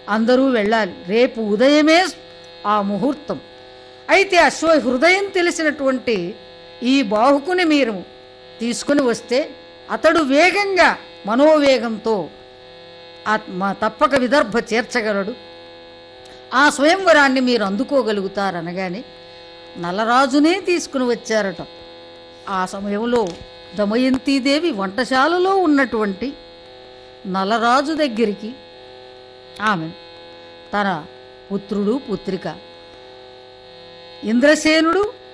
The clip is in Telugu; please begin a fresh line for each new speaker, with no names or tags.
అందరూ వెళ్ళాలి రేపు ఉదయమే ఆ ముహూర్తం అయితే అశ్వ హృదయం తెలిసినటువంటి ఈ బాహుకుని మీరు తీసుకుని వస్తే అతడు వేగంగా మనోవేగంతో ఆత్మ తప్పక విదర్భ చేర్చగలడు ఆ స్వయంవరాన్ని మీరు అందుకోగలుగుతారనగానే నలరాజునే తీసుకుని వచ్చారట ఆ సమయంలో దమయంతీదేవి వంటశాలలో ఉన్నటువంటి నలరాజు దగ్గరికి ఆమె తన పుత్రుడు పుత్రిక ఇంద్రసేనుడు